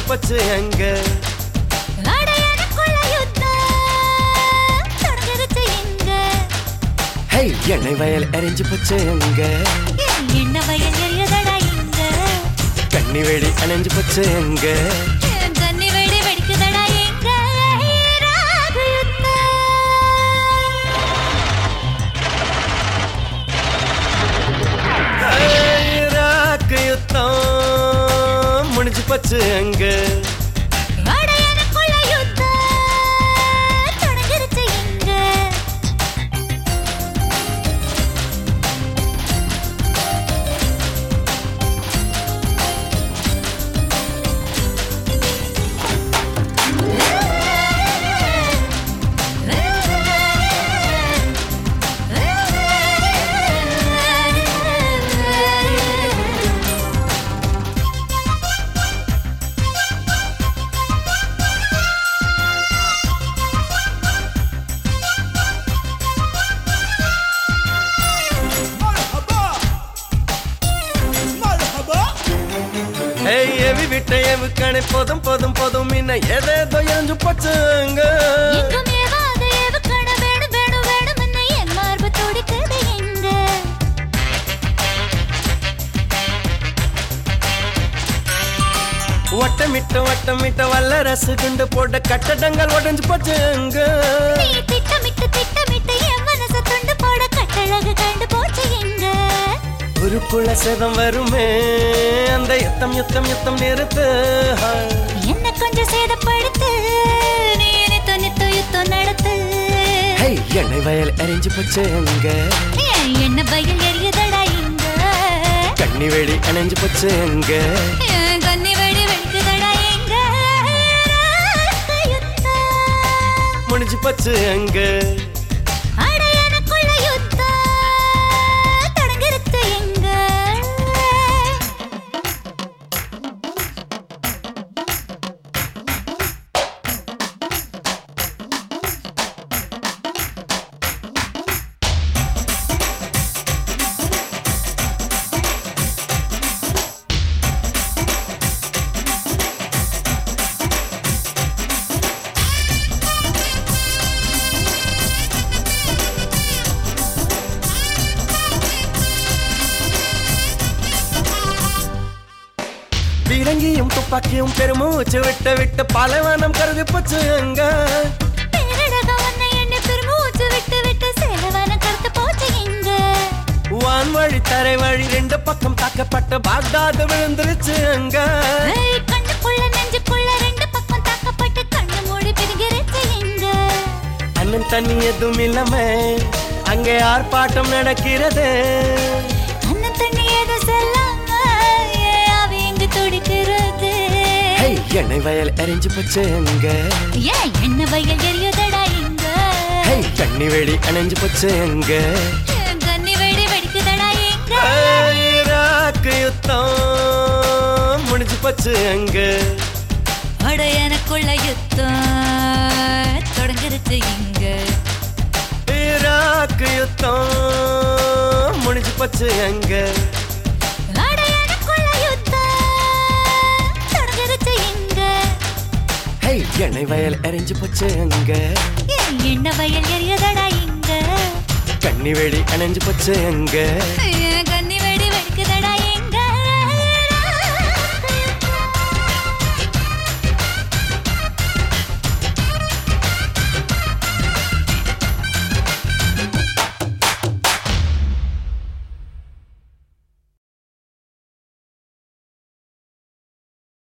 போச்சு அங்க அடையாளக்குள்ள யுத்தம் தொடங்குறது எங்க? ஹே எண்ணெய் வயல் எரிஞ்சு போச்சு அங்க என் எண்ண வயல் எரியுதடா இங்க. கண்ணி வெடி அணைஞ்சு போச்சு அங்க என் தண்ணி வெடி வெடிக்குதடா எங்க? ஈராக் யுத்தம். ஈராக் யுத்தம் முடிஞ்சு போச்சு அங்க அடையாளக்குள்ள யுத்தம் தொடங்குறது எங்க? ஏய் எவி விட்ட எவு கணை போதும் போதும் போதும் இன்ன எதேதோ எரிஞ்சு போச்சு அங்க எங்கும் ஏவாத ஏவுகணை வேணும் வேணும் வேணும்னு என் மார்பு துடிக்குது எங்க? வட்டமிட்ட வட்டமிட்ட வல்லரசு குண்டு போட்ட கட்டடங்கள் உடைஞ்சு போச்சு அங்க நீ திட்டமிட்டு திட்டமிட்டு என் மனசை துண்டு போட கட்டழகு கண்டு போச்சு எங்க? உருக்குள்ள சேதம் வருமே அந்த யுத்தம் யுத்தம் யுத்தம் நிறுத்து என்ன கொஞ்சம் சேதப்படுத்து நீ நித்த நித்த யுத்தம் நடத்து ஹே எண்ணெய் வயல் எரிஞ்சு போச்சு அங்க ஏன் என்ன பயில் எரியுதடா இங்க கண்ணி வெடி அணைஞ்சு போச்சு அங்க ஏன் கண்ணி வெடி வெடிக்குதடா எங்க ராக்கு யுத்தம் முடிஞ்சு போச்சு அங்க அட எனக்குள்ள யுத்தம் தொடங்குறது எங்க பீரங்கியும் துப்பாக்கியும் பெருமூச்சு விட்டு விட்டு பாலைவனம் கருதி போச்சு அங்க பேரழக உன்னை எண்ணி பெருமூச்சு விட்டு விட்டு சேலவன கருத்து போச்சு எங்க வான்வழி தரை வழி ரெண்டு பக்கம் தாக்கப்பட்ட பாக்தாது விழுந்துருச்சு அங்க ஏய், கண்ணுக்குள்ள நெஞ்சுக்குள்ள ரெண்டு பக்கம் தாக்கப்பட்டு கண்ணு மூடி பிரிகிறச்சு எங்க அண்ணன் தண்ணி எதுவும் இல்லாம அங்கே ஆர்ப்பாட்டம் நடக்கிறது அண்ணன் தண்ணி ஏதோ சொல்லாம ஏன் அவ எங்க துடிக்கிறது ஹே எண்ணெய் வயல் எரிஞ்சு போச்சு அங்க ஏன் என்ன வயல் எரியுதடா இங்க ஹே கண்ணி வெடி அணைஞ்சு போச்சு அங்க ஏன் கண்ணி வெடி வெடிக்குதடா எங்க ஈராக் யுத்தம் முடிஞ்சு போச்சு அங்க அட எனக்குள்ள யுத்தம் தொடங்குறது இங்க ஈராக் யுத்தம் முடிஞ்சு போச்சு அங்க அட எனக்குள்ள யுத்தம் தொடங்குறது இங்க ஹே எண்ணெய் வயல் எரிஞ்சு போச்சு அங்க ஏன் என்ன வயல் எரியுதடா இங்க கண்ணி வெடி அணைஞ்சு போச்சு அங்க